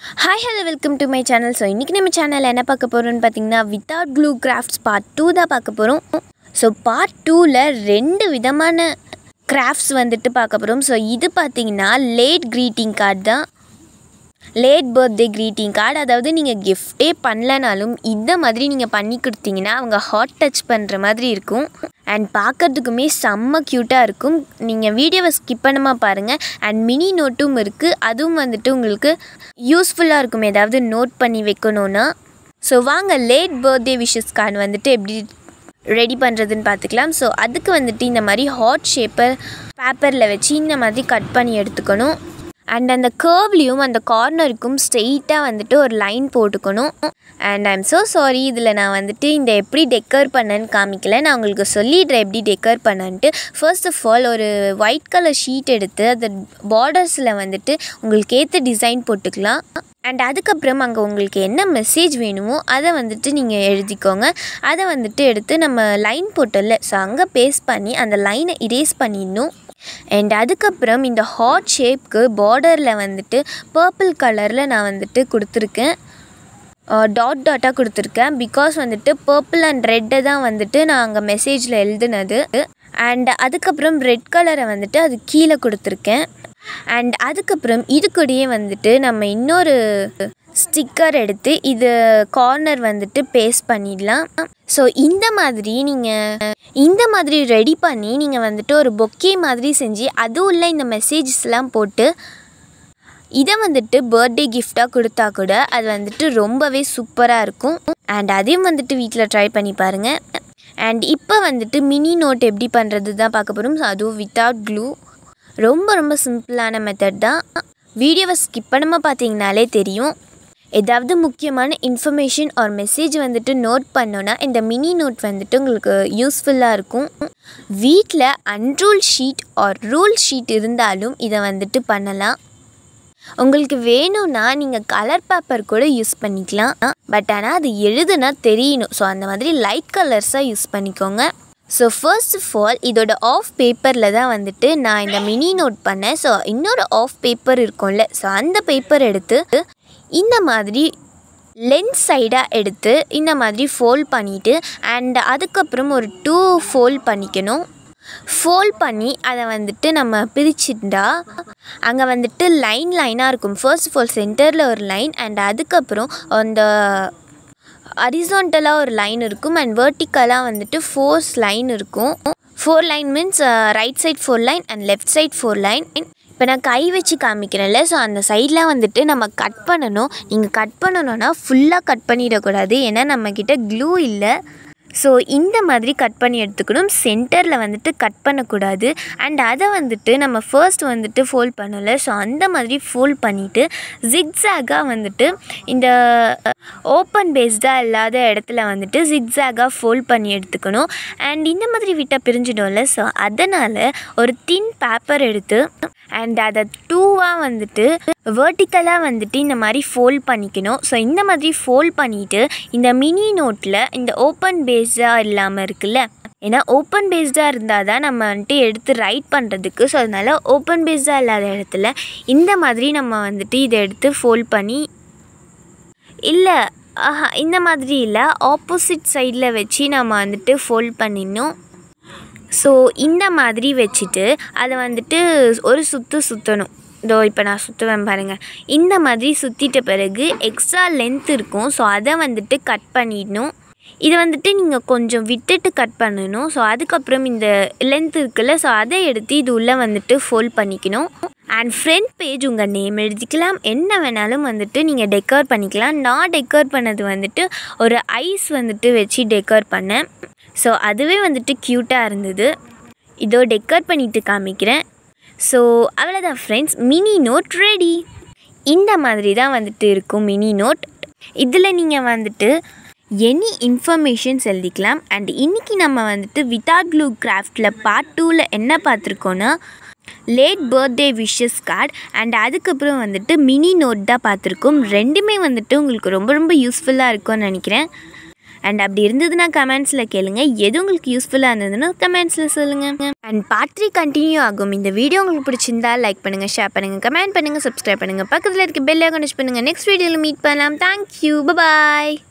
hi hello welcome to my channel so இன்றைக்கி நம்ம சேனலில் என்ன பார்க்க போகிறோம்னு பார்த்தீங்கன்னா without glue crafts part two தான் பார்க்க போகிறோம் ஸோ பார்ட் டூவில் ரெண்டு விதமான கிராஃப்ட்ஸ் வந்துட்டு பார்க்க போகிறோம் ஸோ இது பார்த்தீங்கன்னா லேட் க்ரீட்டிங் கார்டு தான் லேட் பர்த்டே க்ரீட்டிங் கார்டு அதாவது நீங்கள் கிஃப்டே பண்ணலனாலும் இந்த மாதிரி நீங்கள் பண்ணி கொடுத்தீங்கன்னா அவங்க ஹாட் டச் பண்ணுற மாதிரி இருக்கும் அண்ட் பார்க்கறதுக்குமே செம்ம க்யூட்டாக இருக்கும் நீங்கள் வீடியோவை ஸ்கிப் பண்ணாமல் பாருங்கள் அண்ட் மினி நோட்டும் இருக்குது அதுவும் வந்துட்டு உங்களுக்கு யூஸ்ஃபுல்லாக இருக்கும் ஏதாவது நோட் பண்ணி வைக்கணுன்னா ஸோ வாங்க லேட் பர்த்டே விஷஸ் கார்டு வந்துட்டு எப்படி ரெடி பண்ணுறதுன்னு பார்த்துக்கலாம் ஸோ அதுக்கு வந்துட்டு இந்த மாதிரி ஹாட் ஷேப்பர் பேப்பரில் வச்சு இந்த மாதிரி கட் பண்ணி எடுத்துக்கணும் அண்ட் அந்த கேர்வ்லேயும் அந்த கார்னருக்கும் ஸ்ட்ரெயிட்டாக வந்துட்டு ஒரு லைன் போட்டுக்கணும் and I am so sorry இதில் நான் வந்துட்டு இந்த எப்படி டெக்கர் பண்ணேன்னு காமிக்கல நான் உங்களுக்கு சொல்லிடுறேன் எப்படி டெக்கர் பண்ணன்ட்டு ஃபர்ஸ்ட் ஆஃப் ஆல் ஒரு ஒயிட் கலர் ஷீட் எடுத்து அந்த பார்டர்ஸில் வந்துட்டு உங்களுக்கு ஏற்ற டிசைன் போட்டுக்கலாம் அண்ட் அதுக்கப்புறம் அங்கே உங்களுக்கு என்ன மெசேஜ் வேணுமோ அதை வந்துட்டு நீங்கள் எழுதிக்கோங்க அதை வந்துட்டு எடுத்து நம்ம லைன் போட்டோம்ல ஸோ அங்கே பேஸ்ட் பண்ணி அந்த லைனை இரேஸ் பண்ணிடணும் அண்ட் அதுக்கப்புறம் இந்த ஹாட் ஷேப்க்கு பார்டரில் வந்துட்டு பர்பிள் கலரில் நான் வந்துட்டு கொடுத்துருக்கேன் டாட் டாட்டாக கொடுத்துருக்கேன் பிகாஸ் வந்துட்டு பர்பிள் அண்ட் ரெட்டை தான் வந்துட்டு நான் அங்கே மெசேஜில் எழுதுனது அண்ட் அதுக்கப்புறம் ரெட் கலரை வந்துட்டு அது கீழே கொடுத்துருக்கேன் அண்ட் அதுக்கப்புறம் இது கூடயே வந்துட்டு நம்ம இன்னொரு ஸ்டிக்கர் எடுத்து இது கார்னர் வந்துட்டு பேஸ்ட் பண்ணிடலாம் ஸோ இந்த மாதிரி நீங்கள் இந்த மாதிரி ரெடி பண்ணி நீங்கள் வந்துட்டு ஒரு பொக்கே மாதிரி செஞ்சு அதுவும் உள்ள இந்த மெசேஜஸ்லாம் போட்டு இதை வந்துட்டு பர்த்டே கிஃப்டாக கொடுத்தா கூட அது வந்துட்டு ரொம்பவே சூப்பராக இருக்கும் அண்ட் அதையும் வந்துட்டு வீட்டில் ட்ரை பண்ணி பாருங்கள் அண்ட் இப்போ வந்துட்டு மினி நோட் எப்படி பண்ணுறது தான் பார்க்க போகிறோம் ஸோ அதுவும் வித்தவுட் க்ளூ ரொம்ப ரொம்ப சிம்பிளான மெத்தட் தான் வீடியோவை ஸ்கிப் பண்ணாமல் பார்த்தீங்கனாலே தெரியும் ஏதாவது முக்கியமான இன்ஃபர்மேஷன் ஆர் மெசேஜ் வந்துட்டு நோட் பண்ணோன்னா இந்த மினி நோட் வந்துட்டு உங்களுக்கு யூஸ்ஃபுல்லாக இருக்கும் வீட்டில் unruled sheet or ruled sheet இருந்தாலும் இதை வந்துட்டு பண்ணலாம் உங்களுக்கு வேணும்னா நீங்கள் கலர் பேப்பர் கூட யூஸ் பண்ணிக்கலாம் பட் ஆனால் அது எழுதுனா தெரியணும் ஸோ அந்த மாதிரி லைட் கலர்ஸாக யூஸ் பண்ணிக்கோங்க ஸோ ஃபர்ஸ்ட் ஆஃப் ஆல் இதோட ஆஃப் பேப்பரில் தான் வந்துட்டு நான் இந்த மினி நோட் பண்ணேன் ஸோ இன்னொரு ஆஃப் பேப்பர் இருக்கும்ல ஸோ அந்த பேப்பர் எடுத்து இந்த மாதிரி லென்ஸ் சைடாக எடுத்து இந்த மாதிரி ஃபோல்ட் பண்ணிவிட்டு அண்ட் அதுக்கப்புறம் ஒரு டூ ஃபோல்ட் பண்ணிக்கணும் ஃபோல்ட் பண்ணி அதை வந்துட்டு நம்ம பிரிச்சுட்டா அங்கே வந்துட்டு லைன் லைனாக இருக்கும் ஃபர்ஸ்ட் ஆஃப் ஆல் சென்டரில் ஒரு லைன் அண்ட் அதுக்கப்புறம் அந்த ஹரிசான்டலாக ஒரு லைன் இருக்கும் அண்ட் வேர்ட்டிக்கலாக வந்துட்டு ஃபோர்ஸ் லைன் இருக்கும் four line means right side four line and left side four line இப்போ நான் கை வச்சு காமிக்கிறேன்ல ஸோ அந்த சைட்லாம் வந்துட்டு நம்ம கட் பண்ணணும் நீங்கள் கட் பண்ணணுன்னா ஃபுல்லாக கட் பண்ணிடக்கூடாது ஏன்னா நம்மக்கிட்ட க்ளூ இல்லை ஸோ இந்த மாதிரி கட் பண்ணி எடுத்துக்கணும் சென்டரில் வந்துட்டு கட் பண்ணக்கூடாது அண்ட் அதை வந்துட்டு நம்ம ஃபர்ஸ்ட் வந்துட்டு ஃபோல்ட் பண்ணல ஸோ அந்த மாதிரி ஃபோல்ட் பண்ணிவிட்டு ஜிக்ஸாகாக வந்துட்டு இந்த ஓப்பன் பேஸ்டாக இல்லாத இடத்துல வந்துட்டு ஜிக்ஸாகாக ஃபோல்ட் பண்ணி எடுத்துக்கணும் அண்ட் இந்த மாதிரி விட்டால் பிரிஞ்சிடும்ல ஸோ அதனால் ஒரு தின் பேப்பர் எடுத்து அண்ட் அதை டூவாக வந்துட்டு வேர்ட்டிக்கலாக வந்துட்டு இந்த மாதிரி ஃபோல்ட் பண்ணிக்கணும் ஸோ இந்த மாதிரி ஃபோல்ட் பண்ணிவிட்டு இந்த மினி நோட்டில் இந்த ஓப்பன் பேஸ்டாக இல்லாமல் இருக்குல்ல ஏன்னா ஓப்பன் பேஸ்டாக இருந்தால் தான் நம்ம வந்துட்டு எடுத்து ரைட் பண்ணுறதுக்கு ஸோ அதனால் ஓப்பன் பேஸ்டாக இல்லாத இடத்துல இந்த மாதிரி நம்ம வந்துட்டு இதை எடுத்து ஃபோல்ட் பண்ணி இல்லை ஆஹா இந்த மாதிரி இல்லை ஆப்போசிட் சைடில் வச்சு நம்ம வந்துட்டு ஃபோல்ட் பண்ணிடணும் ஸோ இந்த மாதிரி வச்சுட்டு அதை வந்துட்டு ஒரு சுற்று சுற்றணும் இதோ இப்போ நான் சுற்றுவேன் பாருங்கள் இந்த மாதிரி சுற்றிட்ட பிறகு எக்ஸ்ட்ரா லென்த் இருக்கும் ஸோ அதை வந்துட்டு கட் பண்ணிடணும் இதை வந்துட்டு நீங்கள் கொஞ்சம் விட்டுட்டு கட் பண்ணணும் ஸோ அதுக்கப்புறம் இந்த லென்த் இருக்குல்ல ஸோ அதை எடுத்து இது உள்ளே வந்துட்டு ஃபோல்ட் பண்ணிக்கணும் அண்ட் ஃப்ரண்ட் பேஜ் உங்கள் நேம் எழுதிக்கலாம் என்ன வேணாலும் வந்துட்டு நீங்கள் டெக்கர் பண்ணிக்கலாம் நான் டெக்கர் பண்ணது வந்துட்டு ஒரு ஐஸ் வந்துட்டு வச்சு டெக்கர் பண்ணேன் ஸோ அதுவே வந்துட்டு க்யூட்டாக இருந்தது இதோ டெக்கர் பண்ணிவிட்டு காமிக்கிறேன் ஸோ அவ்வளோதான் ஃப்ரெண்ட்ஸ் மினி நோட் ரெடி இந்த மாதிரி தான் வந்துட்டு இருக்கும் மினி நோட் இதில் நீங்கள் வந்துட்டு எனி இன்ஃபர்மேஷன்ஸ் எழுதிக்கலாம் அண்ட் இன்றைக்கி நம்ம வந்துட்டு வித்தவுட் க்ளூ கிராஃப்டில் பார்ட் டூவில் என்ன பார்த்துருக்கோன்னா late birthday wishes card and அதுக்கப்புறம் வந்துட்டு மினி நோட் தான் பார்த்துருக்கோம் ரெண்டுமே வந்துட்டு உங்களுக்கு ரொம்ப ரொம்ப யூஸ்ஃபுல்லாக இருக்கும்னு நினைக்கிறேன் அண்ட் அப்படி இருந்ததுன்னா கமெண்ட்ஸில் கேளுங்க எது உங்களுக்கு யூஸ்ஃபுல்லாக இருந்ததுன்னா கமெண்ட்ஸில் சொல்லுங்கள் அண்ட் பார்ட் த்ரீ கண்டினியூ ஆகும் இந்த வீடியோ உங்களுக்கு பிடிச்சிருந்தா லைக் பண்ணுங்கள் ஷேர் பண்ணுங்கள் கமெண்ட் பண்ணுங்கள் சப்ஸ்கிரைப் பண்ணுங்கள் பக்கத்தில் இருக்க பெல் ஐக்கான் டச் பண்ணுங்கள் நெக்ஸ்ட் வீடியோவில் மீட் பண்ணலாம் தேங்க்யூ பாய்